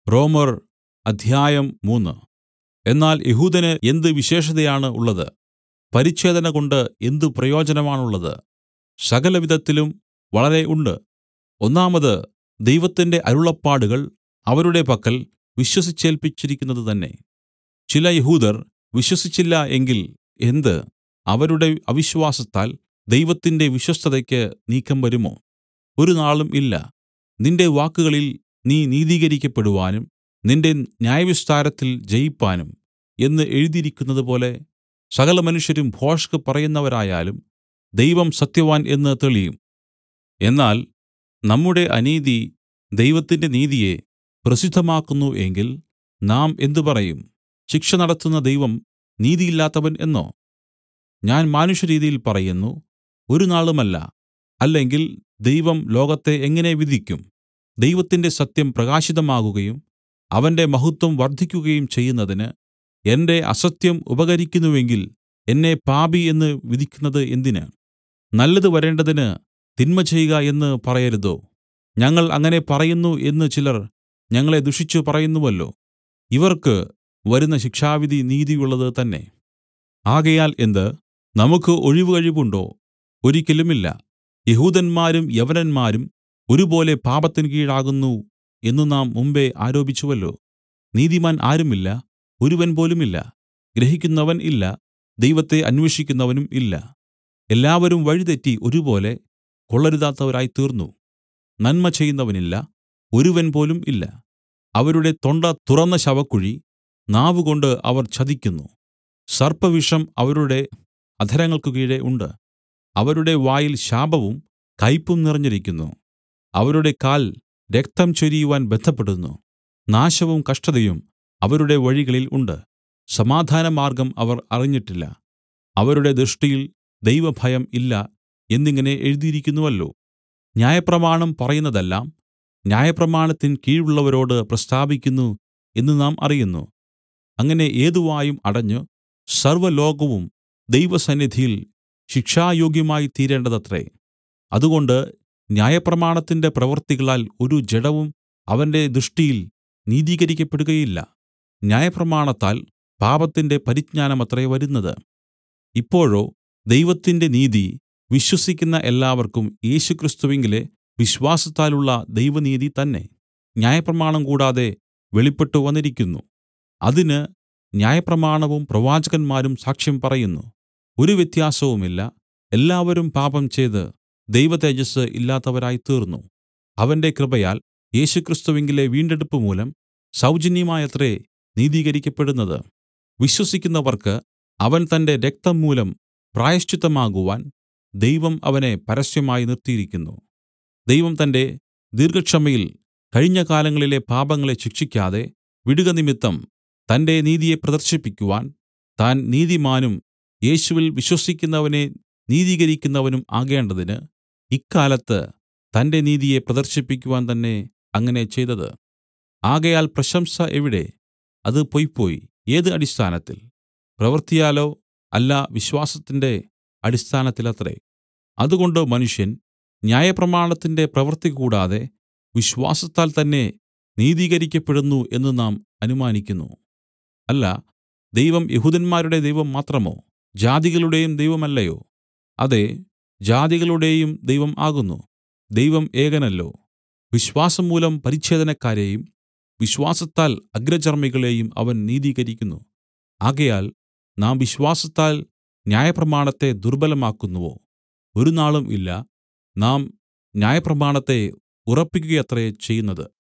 റോമർ അധ്യായം മൂന്ന് എന്നാൽ യഹൂദന് എന്ത് വിശേഷതയാണ് ഉള്ളത് പരിച്ഛേദനകൊണ്ട് എന്ത് പ്രയോജനമാണുള്ളത് സകലവിധത്തിലും വളരെ ഉണ്ട് ഒന്നാമത് ദൈവത്തിന്റെ അരുളപ്പാടുകൾ അവരുടെ പക്കൽ വിശ്വസിച്ചേൽപ്പിച്ചിരിക്കുന്നത് തന്നെ ചില യഹൂദർ വിശ്വസിച്ചില്ല എങ്കിൽ എന്ത് അവരുടെ അവിശ്വാസത്താൽ ദൈവത്തിന്റെ വിശ്വസ്തതയ്ക്ക് നീക്കം വരുമോ ഒരുനാളും ഇല്ല നിന്റെ വാക്കുകളിൽ നീ നീതീകരിക്കപ്പെടുവാനും നിന്റെ ന്യായവിസ്താരത്തിൽ ജയിപ്പാനും എന്ന് എഴുതിയിരിക്കുന്നതുപോലെ സകലമനുഷ്യരും ഭോഷ്ക് പറയുന്നവരായാലും ദൈവം സത്യവാൻ എന്ന് തെളിയും എന്നാൽ നമ്മുടെ അനീതി ദൈവത്തിന്റെ നീതിയെ പ്രസിദ്ധമാക്കുന്നു എങ്കിൽ നാം എന്ത് പറയും ശിക്ഷ നടത്തുന്ന ദൈവം നീതിയില്ലാത്തവൻ എന്നോ ഞാൻ മാനുഷരീതിയിൽ പറയുന്നു ഒരുനാളുമല്ല അല്ലെങ്കിൽ ദൈവം ലോകത്തെ എങ്ങനെ വിധിക്കും ദൈവത്തിന്റെ സത്യം പ്രകാശിതമാകുകയും അവന്റെ മഹത്വം വർദ്ധിക്കുകയും ചെയ്യുന്നതിന് എന്റെ അസത്യം ഉപകരിക്കുന്നുവെങ്കിൽ എന്നെ പാപി എന്ന് വിധിക്കുന്നത് എന്തിന് നല്ലത് വരേണ്ടതിന് തിന്മ ചെയ്ക എന്ന് പറയരുതോ ഞങ്ങൾ അങ്ങനെ പറയുന്നു എന്ന് ചിലർ ഞങ്ങളെ ദുഷിച്ചു പറയുന്നുവല്ലോ ഇവർക്ക് വരുന്ന ശിക്ഷാവിധി നീതിയുള്ളത് തന്നെ ആകയാൽ എന്ത് നമുക്ക് ഒഴിവുകഴിവുണ്ടോ ഒരിക്കലുമില്ല യഹൂദന്മാരും യവനന്മാരും ഒരുപോലെ പാപത്തിന് കീഴാകുന്നു എന്ന് നാം മുമ്പെ ആരോപിച്ചുവല്ലോ നീതിമാൻ ആരുമില്ല ഒരുവൻ പോലുമില്ല ഗ്രഹിക്കുന്നവൻ ഇല്ല ദൈവത്തെ അന്വേഷിക്കുന്നവനും ഇല്ല എല്ലാവരും വഴിതെറ്റി ഒരുപോലെ കൊള്ളരുതാത്തവരായി തീർന്നു നന്മ ചെയ്യുന്നവനില്ല ഒരുവൻ പോലും ഇല്ല അവരുടെ തൊണ്ട തുറന്ന ശവക്കുഴി നാവുകൊണ്ട് അവർ ചതിക്കുന്നു സർപ്പവിഷം അവരുടെ അധരങ്ങൾക്ക് കീഴെ ഉണ്ട് അവരുടെ വായിൽ ശാപവും കയ്പും നിറഞ്ഞിരിക്കുന്നു അവരുടെ കാൽ രക്തം ചൊരിയുവാൻ ബദ്ധപ്പെടുന്നു നാശവും കഷ്ടതയും അവരുടെ വഴികളിൽ ഉണ്ട് സമാധാനമാർഗ്ഗം അവർ അറിഞ്ഞിട്ടില്ല അവരുടെ ദൃഷ്ടിയിൽ ദൈവഭയം ഇല്ല എന്നിങ്ങനെ എഴുതിയിരിക്കുന്നുവല്ലോ ന്യായപ്രമാണം പറയുന്നതെല്ലാം ന്യായപ്രമാണത്തിൻ കീഴുള്ളവരോട് പ്രസ്താവിക്കുന്നു എന്ന് നാം അറിയുന്നു അങ്ങനെ ഏതു വായും അടഞ്ഞു സർവ്വലോകവും ദൈവസന്നിധിയിൽ ശിക്ഷായോഗ്യമായി തീരേണ്ടതത്രേ അതുകൊണ്ട് ന്യായപ്രമാണത്തിന്റെ പ്രവൃത്തികളാൽ ഒരു ജഡവും അവന്റെ ദൃഷ്ടിയിൽ നീതീകരിക്കപ്പെടുകയില്ല ന്യായപ്രമാണത്താൽ പാപത്തിന്റെ പരിജ്ഞാനമത്രേ വരുന്നത് ഇപ്പോഴോ ദൈവത്തിന്റെ നീതി വിശ്വസിക്കുന്ന എല്ലാവർക്കും യേശുക്രിസ്തുവിങ്കലെ വിശ്വാസത്താലുള്ള ദൈവനീതി തന്നെ ന്യായപ്രമാണം കൂടാതെ വെളിപ്പെട്ടു വന്നിരിക്കുന്നു അതിന് ന്യായപ്രമാണവും പ്രവാചകന്മാരും സാക്ഷ്യം പറയുന്നു ഒരു വ്യത്യാസവുമില്ല എല്ലാവരും പാപം ചെയ്ത് ദൈവതേജസ്സ് ഇല്ലാത്തവരായി തീർന്നു അവന്റെ കൃപയാൽ യേശുക്രിസ്തുവിങ്കലെ വീണ്ടെടുപ്പ് മൂലം സൗജന്യമായത്രേ നീതീകരിക്കപ്പെടുന്നത് വിശ്വസിക്കുന്നവർക്ക് അവൻ തന്റെ രക്തം മൂലം പ്രായശ്ചിത്തമാകുവാൻ ദൈവം അവനെ പരസ്യമായി നിർത്തിയിരിക്കുന്നു ദൈവം തന്റെ ദീർഘക്ഷമയിൽ കഴിഞ്ഞ കാലങ്ങളിലെ പാപങ്ങളെ ശിക്ഷിക്കാതെ വിടുക നിമിത്തം തന്റെ നീതിയെ പ്രദർശിപ്പിക്കുവാൻ താൻ നീതിമാനും യേശുവിൽ വിശ്വസിക്കുന്നവനെ നീതീകരിക്കുന്നവനും ആകേണ്ടതിന് ഇക്കാലത്ത് തന്റെ നീതിയെ പ്രദർശിപ്പിക്കുവാൻ തന്നെ അങ്ങനെ ചെയ്തത് ആകയാൽ പ്രശംസ എവിടെ അത് പൊയ്പോയി ഏത് അടിസ്ഥാനത്തിൽ പ്രവൃത്തിയാലോ അല്ല വിശ്വാസത്തിന്റെ അടിസ്ഥാനത്തിലത്രേ അതുകൊണ്ട് മനുഷ്യൻ ന്യായപ്രമാണത്തിന്റെ പ്രവൃത്തി കൂടാതെ വിശ്വാസത്താൽ തന്നെ നീതീകരിക്കപ്പെടുന്നു എന്ന് നാം അനുമാനിക്കുന്നു അല്ല ദൈവം യഹൂദന്മാരുടെ ദൈവം മാത്രമോ ജാതികളുടെയും ദൈവമല്ലയോ അതെ ജാതികളുടെയും ദൈവം ആകുന്നു ദൈവം ഏകനല്ലോ വിശ്വാസം മൂലം പരിച്ഛേദനക്കാരെയും വിശ്വാസത്താൽ അഗ്രചർമ്മികളെയും അവൻ നീതീകരിക്കുന്നു ആകയാൽ നാം വിശ്വാസത്താൽ ന്യായപ്രമാണത്തെ ദുർബലമാക്കുന്നുവോ ഒരുനാളും ഇല്ല നാം ന്യായപ്രമാണത്തെ ഉറപ്പിക്കുകയത്രേ ചെയ്യുന്നത്